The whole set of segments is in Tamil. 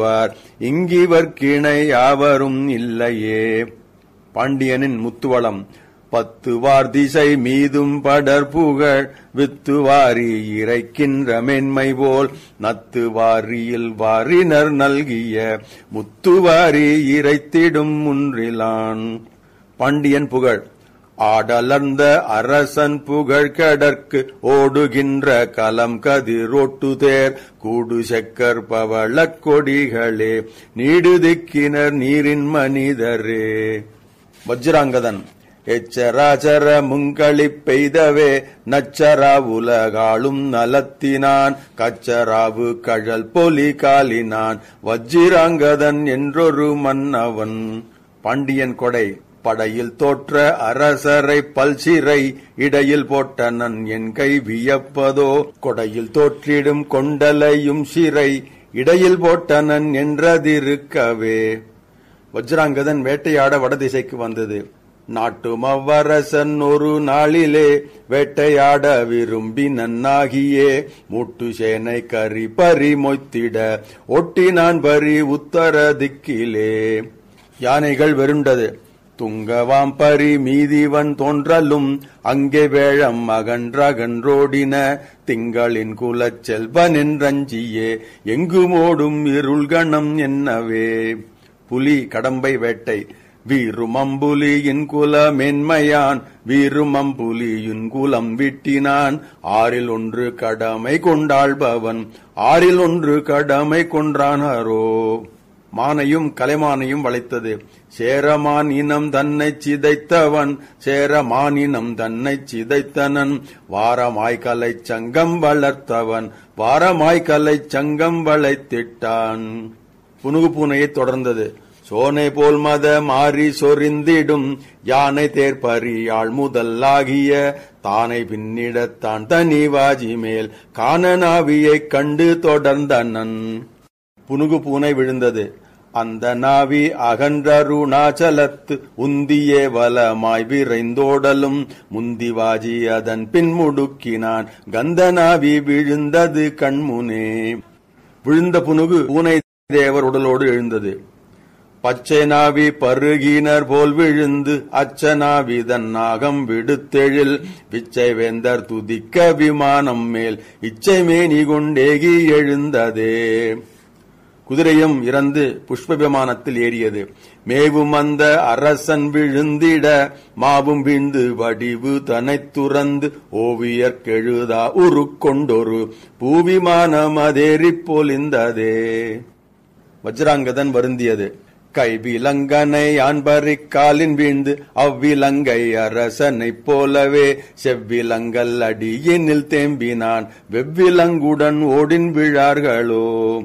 வார் இங்கிவர்க்கிணை யாவரும் இல்லையே பாண்டியனின் முத்துவளம் பத்துவார் திசை மீதும் படர் புகழ் வித்துவாரி இறைக்கின்ற மென்மை போல் நத்துவாரியில் வாரினர் நல்கிய முத்துவாரி இறைத்திடும் முன்றிலான் பாண்டியன் புகழ் ஆடலர்ந்த அரசன் புகழ் கடற்கு ஓடுகின்ற கலம் கதிரோட்டுதேர் கூடு செக்கர் பவளக் கொடிகளே நீடு திக்கினர் நீரின் மனிதரே வஜ்ராங்கதன் எச்சராச்சர முங்களி பெய்தவே நச்சரா உலகாளும் நலத்தினான் கச்சராவு கழல் பொலி காலினான் வஜ்ராங்கதன் என்றொரு மன்னவன் பாண்டியன் கொடை படையில் தோற்ற அரசரை பல்சிறை இடையில் போட்டனன் என் கை வியப்பதோ கொடையில் தோற்றிடும் கொண்டலையும் சிறை இடையில் போட்டனன் என்றதிருக்கவே வஜ்ராங்கதன் வேட்டையாட வடதிசைக்கு வந்தது நாட்டு மவ்வரசன் ஒரு நாளிலே வேட்டையாட விரும்பி நன்னாகியே மூட்டு சேனை கரி பறி மொய்த்திட ஒட்டினான் பரி உத்தர திக்கிலே யானைகள் வெருண்டது துங்கவாம் பரி மீதிவன் தோன்றலும் அங்கே வேழம் அகன்றகன்றோடின திங்களின் குலச் செல்வன் ரஞ்சியே எங்குமோடும் இருள்கணம் என்னவே புலி கடம்பை வேட்டை வீருமம்புலியின் குல மென்மையான் வீருமம்புலியின் குலம் விட்டினான் ஆறில் ஒன்று கடமை கொண்டாள்பவன் ஆறில் ஒன்று கடமை கொன்றானரோ மானையும் கலைமானையும் வளைத்தது சேரமான் இனம் தன்னை சிதைத்தவன் சேரமான் இனம் தன்னை சிதைத்தனன் வாரமாய் கலை சங்கம் வளர்த்தவன் வாரமாய் கலை சங்கம் வளைத்திட்டான் புனுகு பூனையை தொடர்ந்தது சோனை போல் மத மாறி சொரிந்திடும் யானை தேர்ப்பறியாள் முதல்லாகிய தானை பின்னிடத்தான் தனி வாஜி மேல் காணனாவியைக் கண்டு தொடர்ந்தனன் புனுகு பூனை விழுந்தது அந்த நாவி அகன்றருணாச்சலத்து உந்தியே வலமாய் விரைந்தோடலும் முந்திவாஜி அதன் பின் முடுக்கினான் கந்த நாவி விழுந்தது கண்முனே விழுந்த புனுகு பூனை தேவர் உடலோடு எழுந்தது பச்சை நாவி பருகினர் போல் விழுந்து அச்சனாவி தன் நாகம் விடுத்தெழில் பிச்சை வேந்தர் துதிக்க விமானம் மேல் இச்சை மேனி கொண்டேகி எழுந்ததே குதிரையும் இறந்து புஷ்ப விமானத்தில் ஏறியது மேவும் அந்த அரசன் விழுந்திட மாவும் வீழ்ந்து வடிவு தனை துறந்து ஓவியர் கெழுதா உருக்கொண்டொரு பூவிமானம் அதேறிப் பொலிந்ததே வஜ்ராங்கதன் வருந்தியது கைவிலங்கனை ஆண்பறிக் காலின் வீழ்ந்து அவ்விலங்கை அரசனைப் போலவே செவ்விலங்கல் அடியினில் தேம்பினான் வெவ்விலங்குடன் ஓடின் விழார்களோ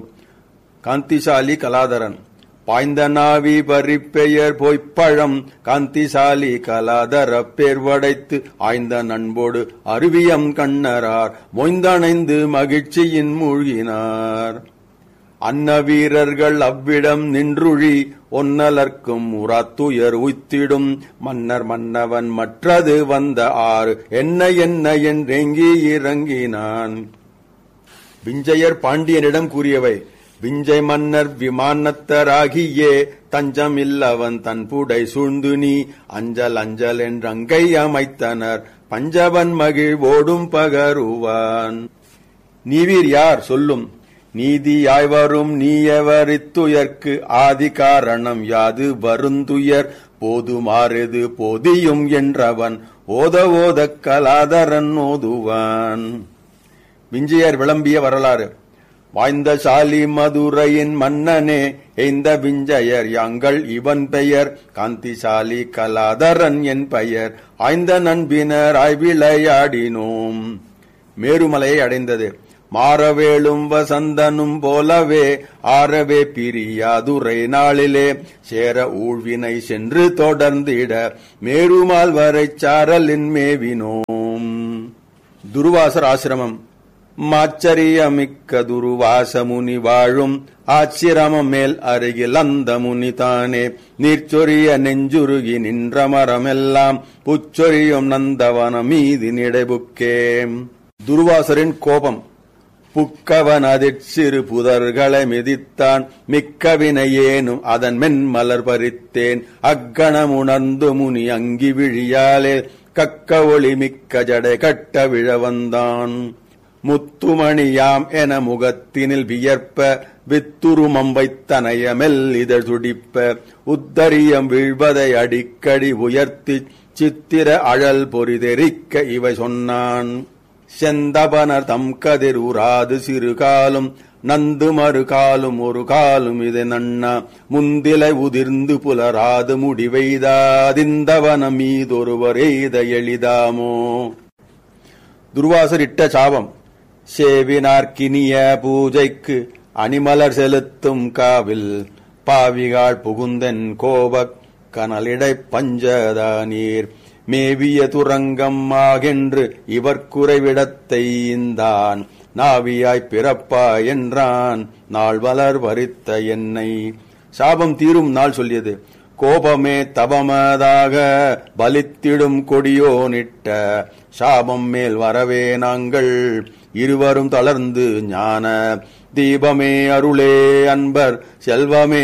காந்திசாலி கலாதரன் பாய்ந்த நாவி பறிப்பெயர் பொய்ப்பழம் காந்திசாலி கலாதர பேர் வடைத்து ஆய்ந்த நண்போடு அருவியம் கண்ணரார் மொய்ந்தணைந்து மகிழ்ச்சியின் மூழ்கினார் அன்ன வீரர்கள் அவ்விடம் நின்றுழி ஒன்னலர்க்கும் உராத்துயர் உய்த்திடும் மன்னர் மன்னவன் மற்றது வந்த ஆறு என்ன என்ன என்றெங்கி இறங்கினான் விஞ்சையர் பாண்டியனிடம் கூறியவை விஞ்சை மன்னர் விமானத்தராகியே தஞ்சம் இல்லவன் தன் புடை சூழ்ந்து நீ அஞ்சல் அஞ்சல் என்றங்கை அமைத்தனர் பஞ்சவன் மகிழ் ஓடும் பகருவான் நீவீர் யார் சொல்லும் நீதியாய் வரும் நீயவரித்துயர்க்கு ஆதி காரணம் யாது வருந்துயர் போதுமாறுது போதியும் என்றவன் ஓத ஓத கலாதரன் ஓதுவான் விஞ்சையர் விளம்பிய வரலாறு வாய்ந்த சாலி மதுரையின் மன்னனே எய்ந்த விஞ்சையர் யாங்கள் இவன் பெயர் காந்திசாலி கலாதரன் என் பெயர் ஆய்ந்த நண்பினர் ஆய்விளையாடினோம் மேருமலையை அடைந்தது மாறவேளும் வசந்தனும் போலவே ஆரவே பிரியாதுரை நாளிலே சேர ஊழ்வினை சென்று தொடர்ந்திட மேருமால் வரை சாரலின் மேவினோம் துருவாசர் ஆசிரமம் மாச்சரியமிக்க துருவாச முனி வாழும் ஆச்சிரமம் மேல் அருகில் அந்த முனி தானே நீர்ச்சொரிய நெஞ்சுருகி நின்ற மரமெல்லாம் புச்சொரியும் நந்தவன மீதி நிடைபுக்கே துருவாசரின் கோபம் புக்கவன் அதிற் சிறு புதர்களை மிதித்தான் மிக்கவினையேனும் அதன் மென் மலர் பறித்தேன் அக்கணம் உணர்ந்து முனி அங்கி விழியாலே கக்க ஒளி மிக்க ஜடை கட்ட விழ வந்தான் முத்துமணியாம் என முகத்தினில் வியர்ப்ப வித்துருமம் வைத்தனைய மெல்லிதழ் துடிப்ப உத்தரியம் வீழ்வதை அடிக்கடி உயர்த்தி சித்திர அழல் பொறிதெரிக்க இவை சொன்னான் செந்தபனர் தம் கதிர் உராது சிறு காலும் நந்து மறு காலும் ஒரு காலும் இது நன்னா முந்திலை உதிர்ந்து புலராது முடிவெய்தாதிந்தவனம் மீதொருவர் எய்த எளிதாமோ துர்வாசர் இட்ட சாபம் சேவினார்க்கினிய பூஜைக்கு அணிமலர் செலுத்தும் காவில் பாவிகாள் புகுந்தன் கோபக் கனலிடை பஞ்சதா நீர் மேவிய துரங்கம் ஆகென்று இவர் குறைவிடத்தை இந்தான் நாவியாய் பிறப்பா என்றான் நாள் வளர் வரித்த என்னை சாபம் தீரும் நாள் சொல்லியது கோபமே தபமதாக பலித்திடும் கொடியோனிட்ட சாபம் மேல் வரவே நாங்கள் இருவரும் தளர்ந்து ஞான தீபமே அருளே அன்பர் செல்வமே